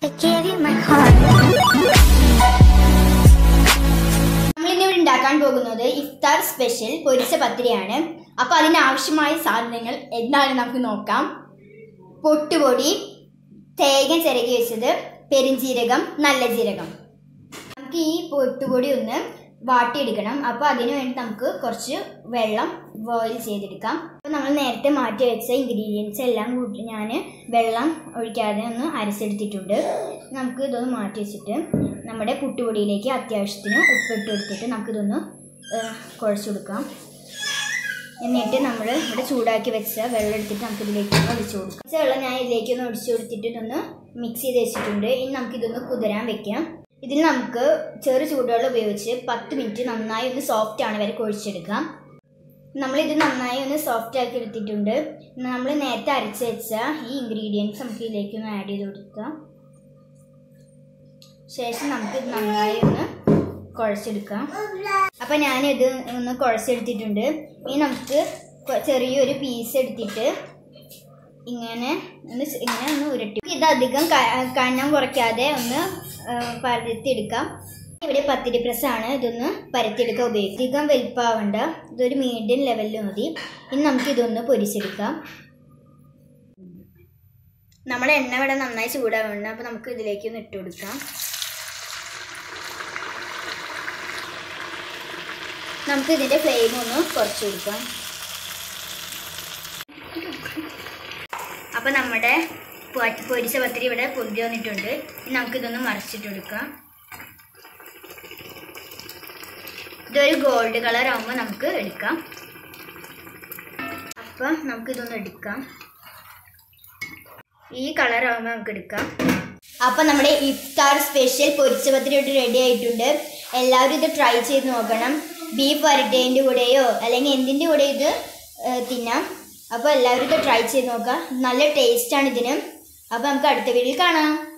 I gave you my heart. നമ്മളിന്നിവിടെ ഉണ്ടാക്കാൻ പോകുന്നത് ഇഫ്താർ special പൊരിച്ച പത്തിരിയാണ് അപ്പോൾ അതിനാവശ്യമായ സാധനങ്ങൾ എന്താണെന്ന് നമുക്ക് നോക്കാം പൊട്ടുപൊടി തേങ്ങ ചിരകി വെച്ചത് പെരിഞ്ജീരകം നല്ല ജീരകം നമുക്ക് ഈ പൊട്ടുപൊടി ഒന്ന് വാട്ടിയെടുക്കണം അപ്പോൾ അതിന് വേണ്ടി നമുക്ക് കുറച്ച് വെള്ളം ബോയിൽ ചെയ്തെടുക്കാം അപ്പോൾ നമ്മൾ നേരത്തെ മാറ്റി വെച്ച ഇൻഗ്രീഡിയൻസ് എല്ലാം കൂട്ടി ഞാൻ വെള്ളം ഒഴിക്കാതെ ഒന്ന് അരച്ചെടുത്തിട്ടുണ്ട് നമുക്ക് ഇതൊന്ന് മാറ്റി വെച്ചിട്ട് നമ്മുടെ പുട്ടുപൊടിയിലേക്ക് അത്യാവശ്യത്തിന് ഉപ്പിട്ട് കൊടുത്തിട്ട് നമുക്കിതൊന്ന് ഏഹ്, കുഴച്ച് കൊടുക്കാം എന്നിട്ട് നമ്മൾ ഇവിടെ ചൂടാക്കി വെച്ച വെള്ളം എടുത്തിട്ട് നമുക്ക് ഇതിലേക്ക് ഒന്ന് ഒഴിച്ചു കൊടുക്കാം വെച്ച വെള്ളം ഞാൻ ഇതിലേക്ക് ഒന്ന് ഒഴിച്ചു കൊടുത്തിട്ട് ഇതൊന്ന് മിക്സ് ചെയ്ത് വെച്ചിട്ടുണ്ട് ഇനി നമുക്ക് ഇതൊന്ന് കുതിരാൻ വെക്കാം ഇതിൽ നമുക്ക് ചെറു ചൂടുവെള്ളം ഉപയോഗിച്ച് പത്ത് മിനിറ്റ് നന്നായി ഒന്ന് സോഫ്റ്റ് ആണ് വരെ കുഴിച്ചെടുക്കാം നമ്മളിത് നന്നായി ഒന്ന് സോഫ്റ്റ് ആക്കി എടുത്തിട്ടുണ്ട് നമ്മൾ നേരത്തെ അരച്ച് വെച്ച ഈ ഇൻഗ്രീഡിയൻസ് നമുക്ക് ഇതിലേക്ക് ഒന്ന് ആഡ് ചെയ്ത് കൊടുക്കാം ശേഷം നമുക്ക് ഇത് നന്നായി ഒന്ന് കുഴച്ചെടുക്കാം അപ്പം ഞാനിത് ഒന്ന് കുഴച്ചെടുത്തിട്ടുണ്ട് ഇനി നമുക്ക് കൊ- ചെറിയൊരു പീസ് എടുത്തിട്ട് ഇങ്ങനെ ഒന്ന് ചെ- ഇങ്ങനെ ഒന്ന് ഉരുട്ടി ഇത് അധികം ക- കനം കുറയ്ക്കാതെ ഒന്ന് ആ, പരത്തിയെടുക്കാം ഇവിടെ പത്തിരി പ്രസ്സാണ് ഇതൊന്ന് പരത്തിയെടുക്കാൻ ഉപയോഗിക്കും അധികം വലിപ്പാവണ്ട ഇതൊരു മീഡിയം ലെവലിൽ മതി ഇനി നമുക്ക് ഇതൊന്ന് പൊരിച്ചെടുക്കാം നമ്മുടെ എണ്ണ ഇവിടെ നന്നായി ചൂടാവുന്നുണ്ട് അപ്പോൾ നമുക്ക് ഇതിലേക്ക് ഒന്ന് ഇട്ട് കൊടുക്കാം നമുക്ക് ഇതിൻ്റെ ഫ്ലെയിം ഒന്ന് കുറച്ച് കൊടുക്കാം അപ്പോൾ നമ്മുടെ പൊ- പൊരിച്ച പത്തിരി ഇവിടെ പൊന്തി വന്നിട്ടുണ്ട് ഇനി നമുക്കിതൊന്ന് മറിച്ചിട്ട് കൊടുക്കാം ഇതൊരു ഗോൾഡ് കളർ ആകുമ്പോൾ നമുക്ക് എടുക്കാം അപ്പോൾ നമുക്കിതൊന്ന് എടുക്കാം ഈ കളർ ആകുമ്പോൾ നമുക്ക് എടുക്കാം അപ്പം നമ്മുടെ ഇഫ്താർ സ്പെഷ്യൽ പൊരിച്ച പത്തിരി ഇവിടെ റെഡി ആയിട്ടുണ്ട് എല്ലാവരും ഇത് ട്രൈ ചെയ്ത് നോക്കണം ബീഫ് വരട്ടേൻ്റെ കൂടെയോ അല്ലെങ്കിൽ എന്തിൻ്റെ കൂടെ ഇത് ഏഹ്, തിന്നാം അപ്പോൾ എല്ലാവരും ഇത് ട്രൈ ചെയ്ത് നോക്കാം നല്ല ടേസ്റ്റാണ് ഇതിന് അപ്പോൾ നമുക്ക് അടുത്ത വീഡിയോയിൽ കാണാം